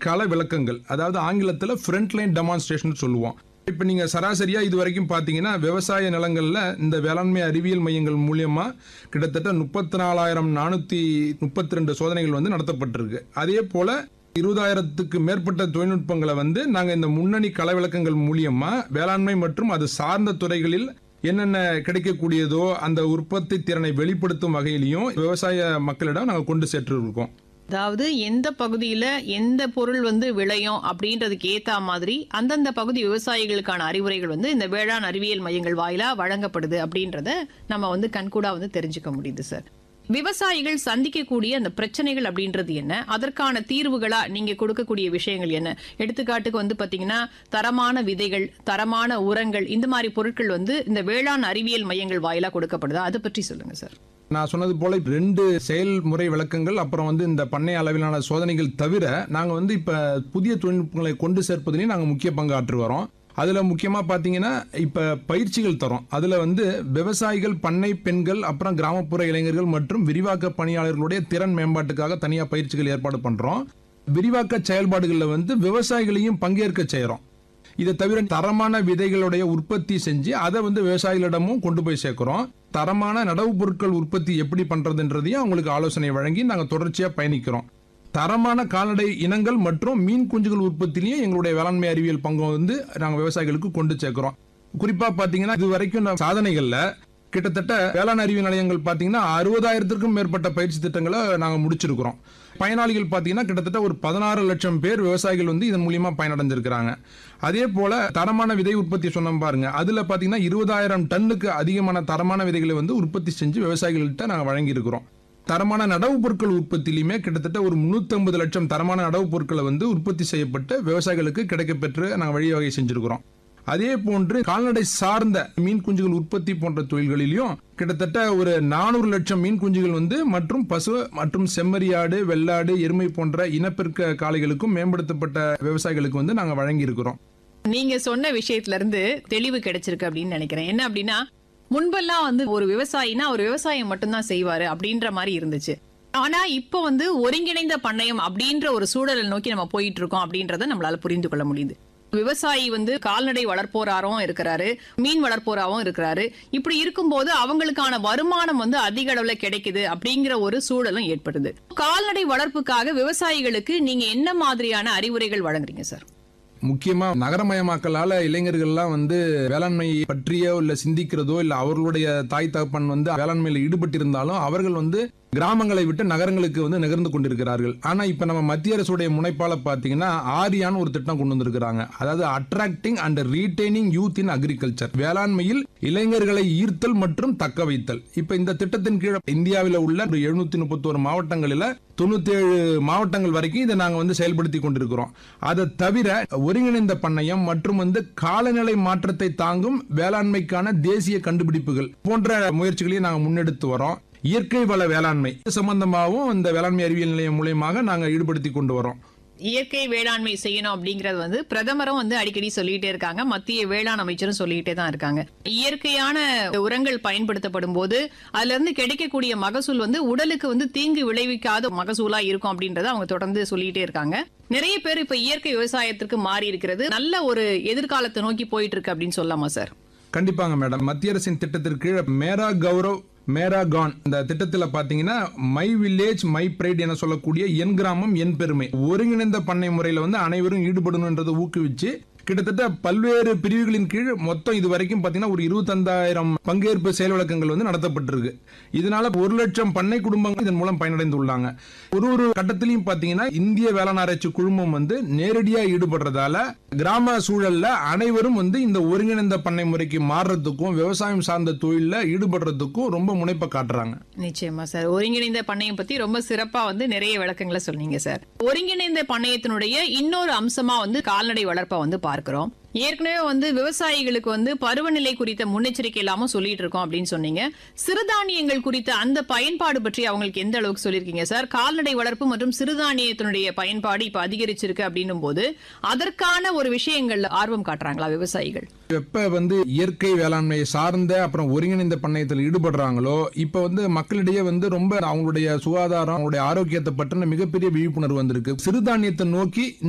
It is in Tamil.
கள விளக்கங்கள் அதாவது ஆங்கிலத்தில் ஃப்ரண்ட் லைன் டெமான்ஸ்ட்ரேஷன் சொல்லுவோம் இப்போ நீங்கள் சராசரியாக இது வரைக்கும் பார்த்தீங்கன்னா விவசாய நிலங்களில் இந்த வேளாண்மை அறிவியல் மையங்கள் மூலியமா கிட்டத்தட்ட முப்பத்தி நாலாயிரம் நானூற்றி முப்பத்தி ரெண்டு சோதனைகள் வந்து நடத்தப்பட்டிருக்கு அதே போல் இருபதாயிரத்துக்கு மேற்பட்ட தொழில்நுட்பங்களை வந்து நாங்கள் இந்த முன்னணி கள விளக்கங்கள் மூலியமா வேளாண்மை மற்றும் அது சார்ந்த துறைகளில் என்னென்ன கிடைக்கக்கூடியதோ அந்த உற்பத்தி திறனை வெளிப்படுத்தும் வகையிலையும் விவசாய மக்களிடம் நாங்கள் கொண்டு சென்று இருக்கோம் அதாவது எந்த பகுதியில எந்த பொருள் வந்து விளையும் அப்படின்றதுக்கு ஏத்த மாதிரி அந்தந்த பகுதி விவசாயிகளுக்கான அறிவுரைகள் வந்து இந்த வேளாண் அறிவியல் மையங்கள் வாயிலா வழங்கப்படுது அப்படின்றத நம்ம வந்து கண்கூடா வந்து தெரிஞ்சுக்க முடியுது சார் விவசாயிகள் சந்திக்கக்கூடிய அந்த பிரச்சனைகள் அப்படின்றது என்ன அதற்கான தீர்வுகளா நீங்க கொடுக்கக்கூடிய விஷயங்கள் என்ன எடுத்துக்காட்டுக்கு வந்து பாத்தீங்கன்னா தரமான விதைகள் தரமான உரங்கள் இந்த மாதிரி பொருட்கள் வந்து இந்த வேளாண் அறிவியல் மையங்கள் வாயிலா கொடுக்கப்படுதா அதை பற்றி சொல்லுங்க சார் நான் சொன்னது போல ரெண்டு செயல்முறை விளக்கங்கள் அப்புறம் வந்து இந்த பண்ணை அளவிலான சோதனைகள் தவிர நாங்கள் வந்து இப்போ புதிய தொழில்நுட்பங்களை கொண்டு சேர்ப்பதிலையும் நாங்கள் முக்கிய பங்காற்றி வரோம் அதில் முக்கியமாக பார்த்தீங்கன்னா இப்போ பயிற்சிகள் தரோம் அதில் வந்து விவசாயிகள் பண்ணை பெண்கள் அப்புறம் கிராமப்புற இளைஞர்கள் மற்றும் விரிவாக்க பணியாளர்களுடைய திறன் மேம்பாட்டுக்காக தனியாக பயிற்சிகள் ஏற்பாடு பண்ணுறோம் விரிவாக்க செயல்பாடுகளில் வந்து விவசாயிகளையும் பங்கேற்க செய்கிறோம் இதை தவிர தரமான விதைகளுடைய உற்பத்தி செஞ்சு அதை வந்து விவசாயிகளிடமும் கொண்டு போய் சேர்க்கிறோம் தரமான நடவு பொருட்கள் உற்பத்தி எப்படி பண்றதுன்றதையும் அவங்களுக்கு ஆலோசனை வழங்கி நாங்கள் தொடர்ச்சியா பயணிக்கிறோம் தரமான கால்நடை இனங்கள் மற்றும் மீன் குஞ்சுகள் உற்பத்திலையும் எங்களுடைய வேளாண்மை அறிவியல் பங்கு வந்து நாங்கள் விவசாயிகளுக்கு கொண்டு சேர்க்கிறோம் குறிப்பா பாத்தீங்கன்னா இது வரைக்கும் நான் சாதனைகள்ல கிட்டத்தட்ட வேளாண் அறிவியல் நிலையங்கள் பாத்தீங்கன்னா அறுபதாயிரத்திற்கும் மேற்பட்ட பயிற்சி திட்டங்களை நாங்க முடிச்சிருக்கிறோம் பயனாளிகள் பாத்தீங்கன்னா கிட்டத்தட்ட ஒரு பதினாறு லட்சம் பேர் விவசாயிகள் வந்து இதன் மூலியமா பயனடைஞ்சிருக்கிறாங்க அதே போல தரமான விதை உற்பத்தி சொன்னோம் பாருங்க அதுல பாத்தீங்கன்னா இருபதாயிரம் டன்னுக்கு அதிகமான தரமான விதைகளை வந்து உற்பத்தி செஞ்சு விவசாயிகள்கிட்ட நாங்க வழங்கி இருக்கிறோம் தரமான நடவு பொருட்கள் உற்பத்தியிலுமே கிட்டத்தட்ட ஒரு 350 லட்சம் தரமான நடவு பொருட்களை வந்து உற்பத்தி செய்யப்பட்டு விவசாயிகளுக்கு கிடைக்கப்பெற்று நாங்கள் வழிவகை செஞ்சிருக்கிறோம் அதே போன்று கால்நடை சார்ந்த மீன் குஞ்சுகள் உற்பத்தி போன்ற தொழில்களிலும் கிட்டத்தட்ட ஒரு நானூறு லட்சம் மீன் குஞ்சுகள் வந்து மற்றும் பசு மற்றும் செம்மறியாடு வெள்ளாடு எருமை போன்ற இனப்பெருக்க காளைகளுக்கும் மேம்படுத்தப்பட்ட விவசாயிகளுக்கு வந்து நாங்கள் வழங்கி இருக்கிறோம் நீங்க சொன்ன விஷயத்துல இருந்து தெளிவு கிடைச்சிருக்கு அப்படின்னு நினைக்கிறேன் என்ன அப்படின்னா முன்பெல்லாம் வந்து ஒரு விவசாயினா ஒரு விவசாயம் மட்டும்தான் செய்வாரு அப்படின்ற மாதிரி இருந்துச்சு ஆனா இப்போ வந்து ஒருங்கிணைந்த பண்ணையம் அப்படின்ற ஒரு சூழலை நோக்கி நம்ம போயிட்டு இருக்கோம் அப்படின்றத நம்மளால புரிந்து கொள்ள முடியுது விவசாயி வந்து கால்நடை வளர்ப்போராகவும் இருக்கிறாரு மீன் வளர்ப்போராகவும் இருக்கிறாரு இப்படி இருக்கும்போது அவங்களுக்கான வருமானம் வந்து அதிக அளவுல கிடைக்குது அப்படிங்கிற ஒரு சூழலும் ஏற்படுது கால்நடை வளர்ப்புக்காக விவசாயிகளுக்கு நீங்க என்ன மாதிரியான அறிவுரைகள் வழங்குறீங்க சார் முக்கியமா நகரமயமாக்கலால இளைஞர்கள்லாம் வந்து வேளாண்மை பற்றியோ இல்ல சிந்திக்கிறதோ இல்ல அவர்களுடைய தாய் தகப்பன் வந்து வேளாண்மையில ஈடுபட்டிருந்தாலும் அவர்கள் வந்து கிராமங்களை விட்டு நகரங்களுக்கு வந்து நகர்ந்து கொண்டிருக்கிறார்கள் ஆனா இப்ப நம்ம மத்திய அரசுடைய முனைப்பால பாத்தீங்கன்னா ஆரியான்னு ஒரு திட்டம் கொண்டு வந்திருக்கிறாங்க அதாவது attracting and retaining youth in agriculture வேளாண்மையில் இளைஞர்களை ஈர்த்தல் மற்றும் தக்க வைத்தல் இப்ப இந்த திட்டத்தின் கீழ் இந்தியாவில் உள்ள ஒரு எழுநூத்தி முப்பத்தோரு மாவட்டங்களில் தொண்ணூத்தி ஏழு மாவட்டங்கள் வரைக்கும் இதை நாங்க வந்து செயல்படுத்தி கொண்டிருக்கிறோம் அதை தவிர ஒருங்கிணைந்த பண்ணையம் மற்றும் வந்து காலநிலை மாற்றத்தை தாங்கும் வேளாண்மைக்கான தேசிய கண்டுபிடிப்புகள் போன்ற முயற்சிகளையும் நாங்க முன்னெடுத்து வரோம் இயற்கை வள வேளாண்மை இது சம்பந்தமாகவும் இந்த வேளாண்மை அறிவியல் நிலையம் மூலியமாக நாங்க ஈடுபடுத்தி கொண்டு வரோம் இயற்கை வேளாண்மை செய்யணும் அப்படிங்கறது வந்து பிரதமரும் வந்து அடிக்கடி சொல்லிட்டே இருக்காங்க மத்திய வேளாண் அமைச்சரும் சொல்லிட்டே தான் இருக்காங்க இயற்கையான உரங்கள் பயன்படுத்தப்படும் போது அதுல இருந்து கிடைக்கக்கூடிய மகசூல் வந்து உடலுக்கு வந்து தீங்கு விளைவிக்காத மகசூலா இருக்கும் அப்படின்றத அவங்க தொடர்ந்து சொல்லிட்டே இருக்காங்க நிறைய பேர் இப்ப இயற்கை விவசாயத்திற்கு மாறி இருக்கிறது நல்ல ஒரு எதிர்காலத்தை நோக்கி போயிட்டு இருக்கு அப்படின்னு சொல்லலாமா சார் கண்டிப்பாங்க மேடம் மத்திய அரசின் திட்டத்திற்கு கீழே மேரா கௌரவ் மேரா கான் இந்த திட்டத்துல பாத்தீங்கன்னா மை வில்லேஜ் மை பிரைட் என சொல்லக்கூடிய என் கிராமம் என் பெருமை ஒருங்கிணைந்த பண்ணை முறையில வந்து அனைவரும் ஈடுபடணுன்றதை ஊக்குவிச்சு கிட்டத்தட்ட பல்வேறு பிரிவுகளின் கீழ் மொத்தம் இது வரைக்கும் பாத்தீங்கன்னா ஒரு இருபத்தந்தாயிரம் பங்கேற்பு செயல் விளக்கங்கள் வந்து நடத்தப்பட்டிருக்கு இதனால ஒரு லட்சம் பண்ணை குடும்பங்கள் இதன் மூலம் பயனடைந்துள்ளாங்க ஒரு ஒரு கட்டத்திலையும் பாத்தீங்கன்னா இந்திய வேளாண் ஆராய்ச்சி குழுமம் வந்து நேரடியா ஈடுபடுறதால கிராம சூழல்ல அனைவரும் வந்து இந்த ஒருங்கிணைந்த பண்ணை முறைக்கு மாறுறதுக்கும் விவசாயம் சார்ந்த தொழில ஈடுபடுறதுக்கும் ரொம்ப முனைப்பை காட்டுறாங்க நிச்சயமா சார் ஒருங்கிணைந்த பண்ணையம் பத்தி ரொம்ப சிறப்பா வந்து நிறைய விளக்கங்களை சொன்னீங்க சார் ஒருங்கிணைந்த பண்ணையத்தினுடைய இன்னொரு அம்சமா வந்து கால்நடை வளர்ப்பை வந்து பார்க்கிறோம் ஏற்கனவே வந்து விவசாயிகளுக்கு வந்து பருவநிலை குறித்த முன்னெச்சரிக்கை இல்லாம சொல்லிட்டு இருக்கோம் அப்படின்னு சொன்னீங்க சிறுதானியங்கள் குறித்த அந்த பயன்பாடு பற்றி அவங்களுக்கு எந்த அளவுக்கு சொல்லியிருக்கீங்க சார் கால்நடை வளர்ப்பு மற்றும் சிறுதானியத்தினுடைய பயன்பாடு இப்ப அதிகரிச்சிருக்கு அப்படின்னும் போது அதற்கான ஒரு விஷயங்கள்ல ஆர்வம் காட்டுறாங்களா விவசாயிகள் எப்ப வந்து இயற்கை வேளாண்மை சார்ந்த அப்புறம் ஒருங்கிணைந்த பண்ணையத்தில் ஈடுபடுறாங்களோ இப்ப வந்து மக்களிடையே வந்து ரொம்ப அவங்களுடைய சுகாதாரம் அவங்களுடைய ஆரோக்கியத்தை பற்றின மிகப்பெரிய விழிப்புணர்வு வந்திருக்கு சிறுதானியத்தை நோக்கி